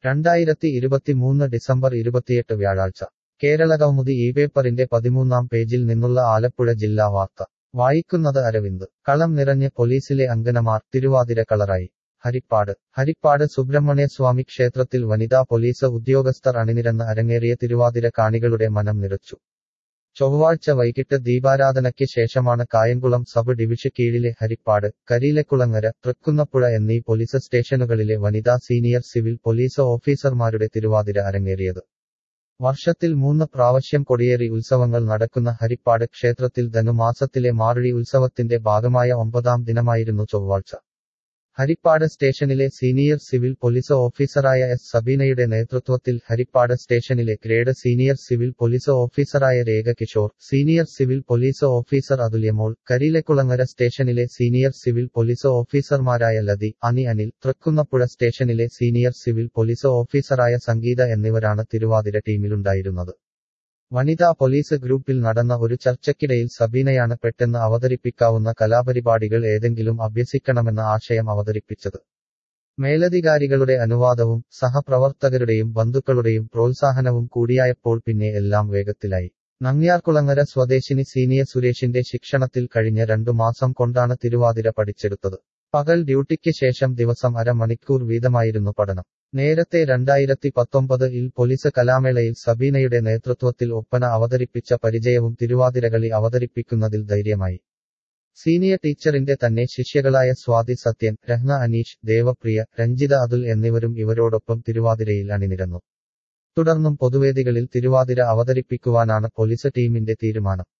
രണ്ടായിരത്തി ഇരുപത്തിമൂന്ന് ഡിസംബർ ഇരുപത്തിയെട്ട് വ്യാഴാഴ്ച കേരളകൗമുദി ഈ പേപ്പറിന്റെ പതിമൂന്നാം പേജിൽ നിന്നുള്ള ആലപ്പുഴ ജില്ലാ വാർത്ത വായിക്കുന്നത് അരവിന്ദ് കളം നിറഞ്ഞ് പോലീസിലെ അങ്കനമാർ തിരുവാതിര കളറായി ഹരിപ്പാട് ഹരിപ്പാട് സുബ്രഹ്മണ്യസ്വാമി ക്ഷേത്രത്തിൽ വനിതാ പോലീസ് ഉദ്യോഗസ്ഥർ അണിനിരന്ന് അരങ്ങേറിയ തിരുവാതിര കാണികളുടെ മനം നിറച്ചു ചൊവ്വാഴ്ച വൈകിട്ട് ദീപാരാധനയ്ക്ക് ശേഷമാണ് കായംകുളം സബ് ഡിവിഷൻ കീഴിലെ ഹരിപ്പാട് കരിയിലക്കുളങ്ങര തൃക്കുന്നപ്പുഴ എന്നീ പോലീസ് സ്റ്റേഷനുകളിലെ വനിതാ സീനിയർ സിവിൽ പോലീസ് ഓഫീസർമാരുടെ തിരുവാതിര അരങ്ങേറിയത് വർഷത്തിൽ മൂന്ന് പ്രാവശ്യം കൊടിയേറി ഉത്സവങ്ങൾ നടക്കുന്ന ഹരിപ്പാട് ക്ഷേത്രത്തിൽ ധനുമാസത്തിലെ മാറുഴി ഉത്സവത്തിന്റെ ഭാഗമായ ഒമ്പതാം ദിനമായിരുന്നു ചൊവ്വാഴ്ച ഹരിപ്പാട് സ്റ്റേഷനിലെ സീനിയർ സിവിൽ പോലീസ് ഓഫീസറായ എസ് സബീനയുടെ നേതൃത്വത്തിൽ ഹരിപ്പാട് സ്റ്റേഷനിലെ ഗ്രേഡ് സീനിയർ സിവിൽ പോലീസ് ഓഫീസറായ Rekha Kishore senior civil police officer Athulyamol Kariyilakulangara സ്റ്റേഷനിലെ സീനിയർ സിവിൽ പോലീസ് ഓഫീസർമാരായ ലതി അനി അനിൽ തൃക്കുന്നപ്പുഴ സ്റ്റേഷനിലെ സീനിയർ സിവിൽ പോലീസ് ഓഫീസറായ സംഗീത എന്നിവരാണ് തിരുവാതിര ടീമിലുണ്ടായിരുന്നത് വനിതാ പോലീസ് ഗ്രൂപ്പിൽ നടന്ന ഒരു ചർച്ചയ്ക്കിടയിൽ സബീനയാണ് പെട്ടെന്ന് അവതരിപ്പിക്കാവുന്ന കലാപരിപാടികൾ ഏതെങ്കിലും അഭ്യസിക്കണമെന്ന ആശയം അവതരിപ്പിച്ചത് മേലധികാരികളുടെ അനുവാദവും സഹപ്രവർത്തകരുടെയും ബന്ധുക്കളുടെയും പ്രോത്സാഹനവും കൂടിയായപ്പോൾ പിന്നെ എല്ലാം വേഗത്തിലായി നങ്ങ്യാർകുളങ്ങര സ്വദേശിനി സീനിയർ സുരേഷിന്റെ ശിക്ഷണത്തിൽ കഴിഞ്ഞ രണ്ടു മാസം കൊണ്ടാണ് തിരുവാതിര പഠിച്ചെടുത്തത് പകൽ ഡ്യൂട്ടിക്ക് ശേഷം ദിവസം അരമണിക്കൂർ വീതമായിരുന്നു പഠനം നേരത്തെ രണ്ടായിരത്തി പത്തൊമ്പത് ഇൽ പോലീസ് കലാമേളയിൽ സബീനയുടെ നേതൃത്വത്തിൽ ഒപ്പന അവതരിപ്പിച്ച പരിചയവും തിരുവാതിരകളി അവതരിപ്പിക്കുന്നതിൽ ധൈര്യമായി സീനിയർ ടീച്ചറിന്റെ തന്നെ ശിഷ്യകളായ സ്വാതി സത്യൻ രഹ്ന അനീഷ് ദേവപ്രിയ രഞ്ജിത അതുൽ എന്നിവരും ഇവരോടൊപ്പം തിരുവാതിരയിൽ അണിനിരന്നു തുടർന്നും പൊതുവേദികളിൽ തിരുവാതിര അവതരിപ്പിക്കുവാനാണ് പോലീസ് ടീമിന്റെ തീരുമാനം